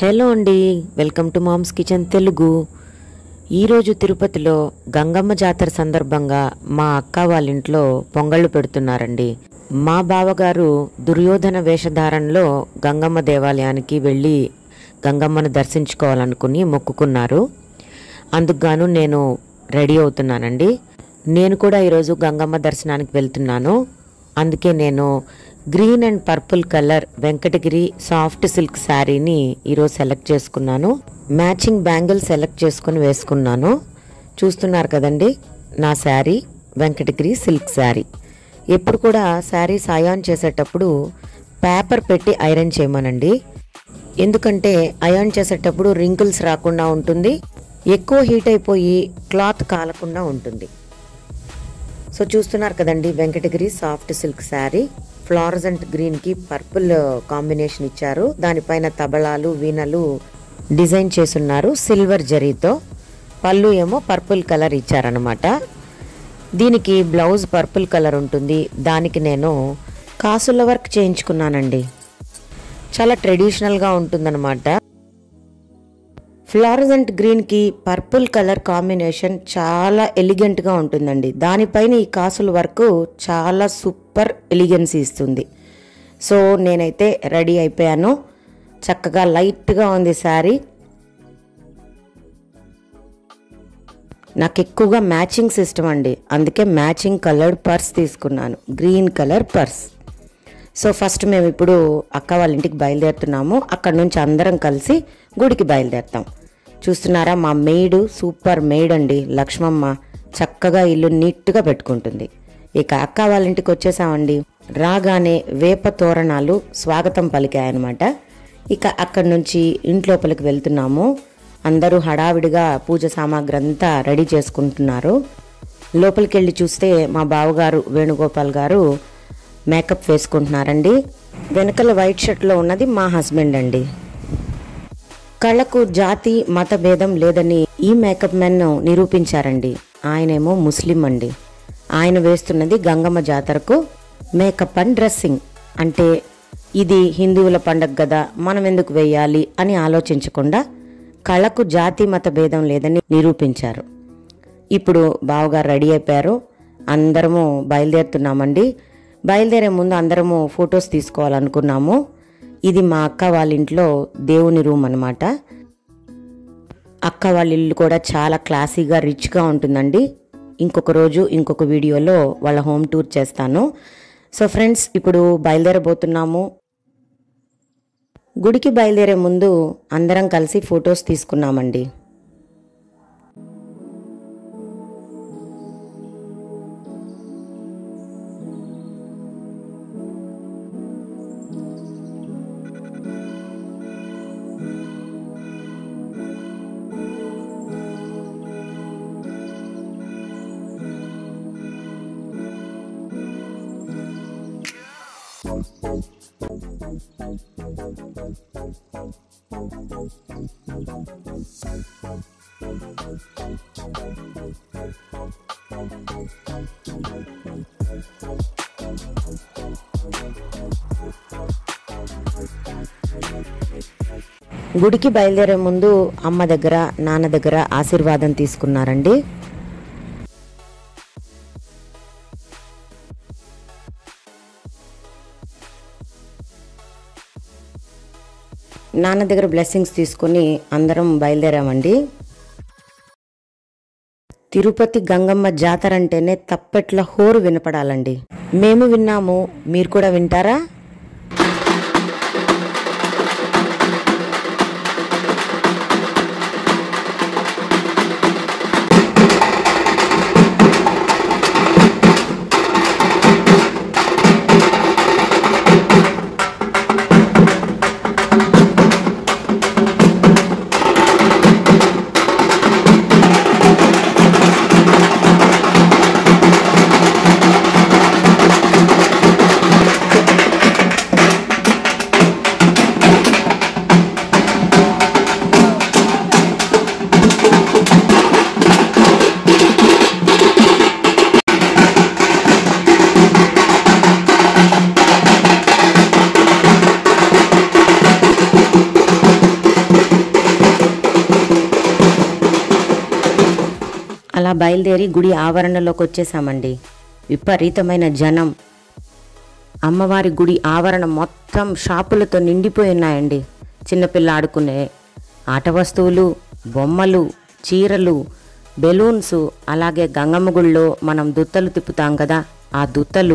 hello అండి welcome to mom's kitchen Telugu ఈరోజు తిరుపతిలో గంగమ్మ జాతర సందర్భంగా మా అక్క వాళ్ళ ఇంట్లో పొంగళ్ళు పెడుతున్నారండి మా బావగారు దుర్యోధన వేషధారణలో గంగమ్మ దేవాలయానికి వెళ్ళి గంగమ్మను దర్శించుకోవాలనుకుని మొక్కుకున్నారు అందుకుగాను నేను రెడీ అవుతున్నానండి నేను కూడా ఈరోజు గంగమ్మ దర్శనానికి వెళ్తున్నాను అందుకే నేను green and purple colour Venkatagiri soft silk శారీని ఈరోజు సెలెక్ట్ చేసుకున్నాను మ్యాచింగ్ బ్యాంగిల్ సెలెక్ట్ చేసుకుని వేసుకున్నాను చూస్తున్నారు కదండి నా శారీ వెంకటగిరి సిల్క్ శారీ ఎప్పుడు కూడా శారీస్ అయాన్ చేసేటప్పుడు పేపర్ పెట్టి ఐరన్ చేయమనండి ఎందుకంటే అయాన్ చేసేటప్పుడు రింకిల్స్ రాకుండా ఉంటుంది ఎక్కువ హీట్ అయిపోయి క్లాత్ కాలకుండా ఉంటుంది సో చూస్తున్నారు కదండి Venkatagiri soft silk sari fluorescent గ్రీన్కి పర్పుల్ కాంబినేషన్ ఇచ్చారు దానిపైన తబలాలు వీణలు డిజైన్ చేసున్నారు సిల్వర్ జరీతో పళ్ళు ఏమో పర్పుల్ కలర్ ఇచ్చారనమాట దీనికి బ్లౌజ్ పర్పుల్ కలర్ ఉంటుంది దానికి నేను కాసుల వర్క్ చేయించుకున్నానండి చాలా ట్రెడిషనల్గా ఉంటుందన్నమాట ఫ్లారజెంట్ గ్రీన్కి పర్పుల్ కలర్ కాంబినేషన్ చాలా ఎలిగెంట్గా ఉంటుందండి దానిపైన ఈ కాసుల వర్క్ చాలా సూపర్ ఎలిగెన్సీ ఇస్తుంది సో నేనైతే రెడీ అయిపోయాను చక్కగా లైట్గా ఉంది శారీ నాకు ఎక్కువగా మ్యాచింగ్ సిస్టమ్ అండి అందుకే మ్యాచింగ్ కలర్డ్ పర్స్ తీసుకున్నాను green colour purse so first మేము ఇప్పుడు అక్క వాళ్ళ ఇంటికి బయలుదేరుతున్నాము అక్కడ నుంచి అందరం కలిసి గుడికి బయలుదేరుతాం చూస్తున్నారా మా మెయిడ్ సూపర్ మెయిడ్ అండి లక్ష్మమ్మ చక్కగా ఇల్లు నీట్గా పెట్టుకుంటుంది ఇక అక్క వాళ్ళ ఇంటికి వచ్చేసామండి రాగానే వేప తోరణాలు స్వాగతం పలికాయన్నమాట ఇక అక్కడి నుంచి ఇంట్లోపలికి వెళ్తున్నాము అందరూ హడావిడిగా పూజ సామాగ్రి అంతా రెడీ చేసుకుంటున్నారు లోపలికి వెళ్ళి చూస్తే మా బావగారు వేణుగోపాల్ గారు మేకప్ వేసుకుంటున్నారండి వెనకల వైట్ షర్ట్లో ఉన్నది మా హస్బెండ్ అండి కళ్ళకు జాతి మత భేదం లేదని ఈ మేకప్ మెన్ నిరూపించారండి ఆయనేమో ముస్లిం అండి ఆయన వేస్తున్నది గంగమ్మ జాతరకు మేకప్ అండ్ డ్రెస్సింగ్ అంటే ఇది హిందువుల పండగ కదా మనం ఎందుకు వేయాలి అని ఆలోచించకుండా కళకు జాతి మత భేదం లేదని నిరూపించారు ఇప్పుడు బావగారు రెడీ అయిపోయారు అందరము బయలుదేరుతున్నామండి బయలుదేరే ముందు అందరము ఫొటోస్ తీసుకోవాలనుకున్నాము ఇది మా అక్క వాళ్ళ ఇంట్లో దేవుని రూమ్ అనమాట అక్క వాళ్ళ ఇల్లు కూడా చాలా క్లాసీగా రిచ్గా ఉంటుందండి ఇంకొక రోజు ఇంకొక వీడియోలో వాళ్ళ హోమ్ టూర్ చేస్తాను సో ఫ్రెండ్స్ ఇప్పుడు బయలుదేరబోతున్నాము గుడికి బయలుదేరే ముందు అందరం కలిసి ఫొటోస్ తీసుకున్నామండి గుడికి బయలుదేరే ముందు అమ్మ దగ్గర నాన్న దగ్గర ఆశీర్వాదం తీసుకున్నారండి నాన్న దగ్గర బ్లెస్సింగ్స్ తీసుకుని అందరం బయలుదేరామండి తిరుపతి గంగమ్మ జాతర అంటేనే తప్పెట్ల హోరు వినపడాలండి మేము విన్నాము మీరు కూడా వింటారా అలా బయలుదేరి గుడి ఆవరణలోకి వచ్చేసామండి విపరీతమైన జనం అమ్మవారి గుడి ఆవరణ మొత్తం షాపులతో నిండిపోయి ఉన్నాయండి చిన్నపిల్ల ఆడుకునే ఆట వస్తువులు బొమ్మలు చీరలు బెలూన్స్ అలాగే గంగమ్మ గుళ్ళో మనం దుత్తలు తిప్పుతాం కదా ఆ దుత్తలు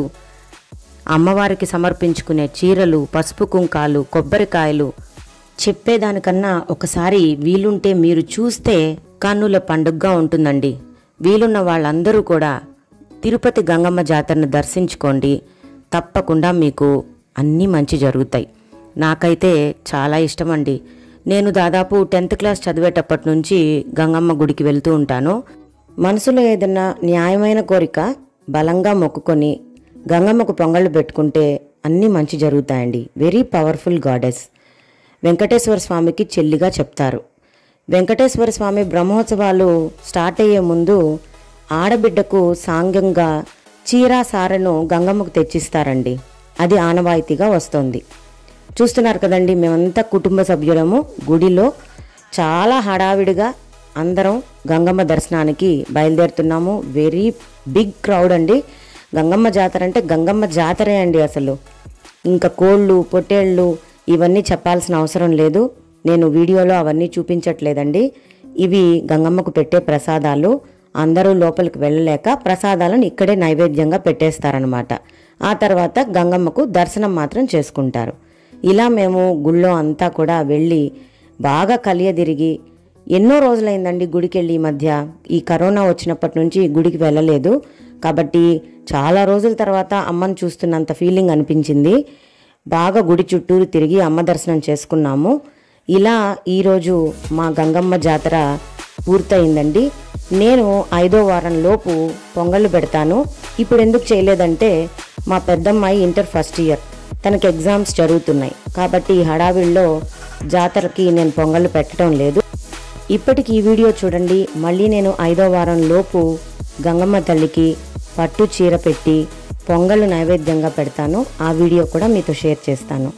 అమ్మవారికి సమర్పించుకునే చీరలు పసుపు కుంకాలు కొబ్బరికాయలు చెప్పేదానికన్నా ఒకసారి వీలుంటే మీరు చూస్తే కన్నుల పండుగగా ఉంటుందండి వీలున్న వాళ్ళందరూ కూడా తిరుపతి గంగమ్మ జాతరను దర్శించుకోండి తప్పకుండా మీకు అన్నీ మంచి జరుగుతాయి నాకైతే చాలా ఇష్టమండి నేను దాదాపు టెన్త్ క్లాస్ చదివేటప్పటి నుంచి గంగమ్మ గుడికి వెళ్తూ ఉంటాను మనసులో ఏదన్నా న్యాయమైన కోరిక బలంగా మొక్కుకొని గంగమ్మకు పొంగళ్ళు పెట్టుకుంటే అన్నీ మంచి జరుగుతాయండి వెరీ పవర్ఫుల్ గాడెస్ వెంకటేశ్వర స్వామికి చెల్లిగా చెప్తారు వెంకటేశ్వర స్వామి బ్రహ్మోత్సవాలు స్టార్ట్ అయ్యే ముందు ఆడబిడ్డకు సాంగంగా చీరా సారను గంగమ్మకు తెచ్చిస్తారండి అది ఆనవాయితీగా వస్తుంది చూస్తున్నారు కదండి మేమంతా కుటుంబ సభ్యులము గుడిలో చాలా హడావిడిగా అందరం గంగమ్మ దర్శనానికి బయలుదేరుతున్నాము వెరీ బిగ్ క్రౌడ్ అండి గంగమ్మ జాతర అంటే గంగమ్మ జాతరే అండి అసలు ఇంకా కోళ్ళు పొట్టేళ్ళు ఇవన్నీ చెప్పాల్సిన అవసరం లేదు నేను వీడియోలో అవన్నీ చూపించట్లేదండి ఇవి గంగమ్మకు పెట్టే ప్రసాదాలు అందరూ లోపలికి వెళ్ళలేక ప్రసాదాలను ఇక్కడే నైవేద్యంగా పెట్టేస్తారనమాట ఆ తర్వాత గంగమ్మకు దర్శనం మాత్రం చేసుకుంటారు ఇలా మేము గుళ్ళో అంతా కూడా వెళ్ళి బాగా కలియదిరిగి ఎన్నో రోజులైందండి గుడికి వెళ్ళి ఈ మధ్య ఈ కరోనా వచ్చినప్పటి నుంచి గుడికి వెళ్ళలేదు కాబట్టి చాలా రోజుల తర్వాత అమ్మను చూస్తున్నంత ఫీలింగ్ అనిపించింది బాగా గుడి చుట్టూరు తిరిగి అమ్మ దర్శనం చేసుకున్నాము ఇలా ఈరోజు మా గంగమ్మ జాతర పూర్తయిందండి నేను ఐదో వారం లోపు పొంగళ్ళు పెడతాను ఇప్పుడు ఎందుకు చేయలేదంటే మా పెద్దమ్మాయి ఇంటర్ ఫస్ట్ ఇయర్ తనకి ఎగ్జామ్స్ జరుగుతున్నాయి కాబట్టి ఈ హడావిడిలో జాతరకి నేను పొంగళ్ళు పెట్టడం లేదు ఇప్పటికి ఈ వీడియో చూడండి మళ్ళీ నేను ఐదో వారం లోపు గంగమ్మ తల్లికి పట్టు చీర పెట్టి పొంగళ్ళు నైవేద్యంగా పెడతాను ఆ వీడియో కూడా మీతో షేర్ చేస్తాను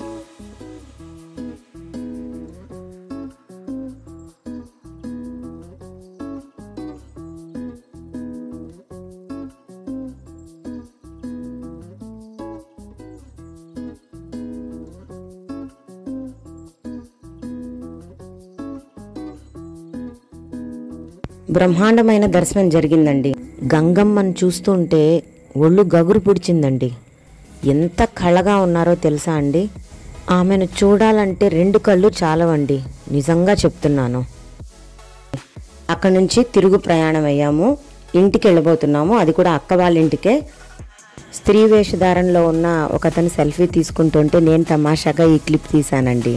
బ్రహ్మాండమైన దర్శనం జరిగిందండి గంగమ్మను చూస్తుంటే ఒళ్ళు గగురు పుడిచిందండి ఎంత కళగా ఉన్నారో తెలుసా అండి ఆమెను చూడాలంటే రెండు కళ్ళు చాలవండి నిజంగా చెప్తున్నాను అక్కడి నుంచి తిరుగు ప్రయాణం అయ్యాము ఇంటికి వెళ్ళబోతున్నాము అది కూడా అక్క వాళ్ళ ఇంటికే స్త్రీ వేషధారణలో ఉన్న ఒక అతను సెల్ఫీ తీసుకుంటుంటే నేను తమాషాగా ఈ క్లిప్ తీశానండి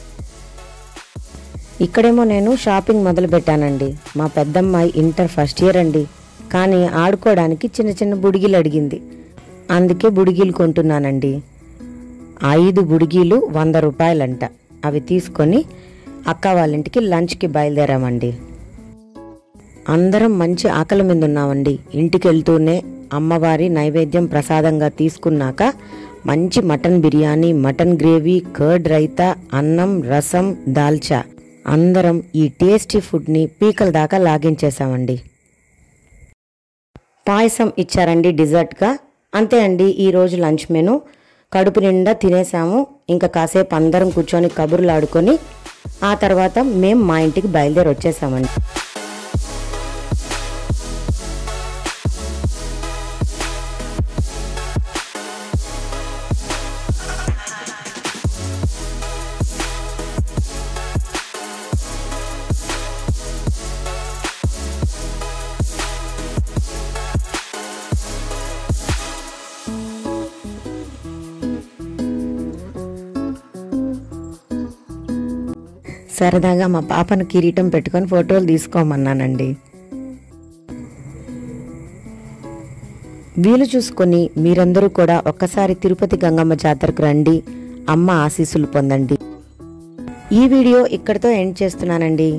ఇక్కడేమో నేను షాపింగ్ మొదలు పెట్టానండి మా పెద్దమ్మాయి ఇంటర్ ఫస్ట్ ఇయర్ అండి కానీ ఆడుకోవడానికి చిన్న చిన్న బుడిగిలు అడిగింది అందుకే బుడిగీలు కొంటున్నానండి ఐదు బుడిగీలు వంద రూపాయలంట అవి తీసుకొని అక్క వాళ్ళ ఇంటికి లంచ్కి బయలుదేరామండి అందరం మంచి ఆకలి మీద ఉన్నామండి ఇంటికి వెళ్తూనే అమ్మవారి నైవేద్యం ప్రసాదంగా తీసుకున్నాక మంచి mutton biryani mutton gravy curd raita అన్నం రసం దాల్చా అందరం ఈ టేస్టీ ఫుడ్ని పీకల దాకా లాగించేసామండి పాయసం ఇచ్చారండి డిజర్ట్గా అంతే అండి ఈరోజు లంచ్ మెను కడుపు నిండా తినేసాము ఇంకా కాసేపు అందరం కూర్చొని కబుర్లు ఆడుకొని ఆ తర్వాత మేము మా ఇంటికి బయలుదేరి వచ్చేసామండి సరదాగా మా పాపను కిరీటం పెట్టుకొని ఫోటోలు తీసుకోమన్నానండి వీలు చూసుకొని మీరందరూ కూడా ఒక్కసారి తిరుపతి గంగమ్మ జాతరకు రండి అమ్మ ఆశీస్సులు పొందండి ఈ వీడియో ఇక్కడితో ఎండ్ చేస్తున్నానండి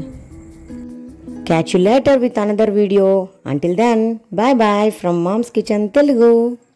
catch you later with another video until then bye bye from mom's kitchen Telugu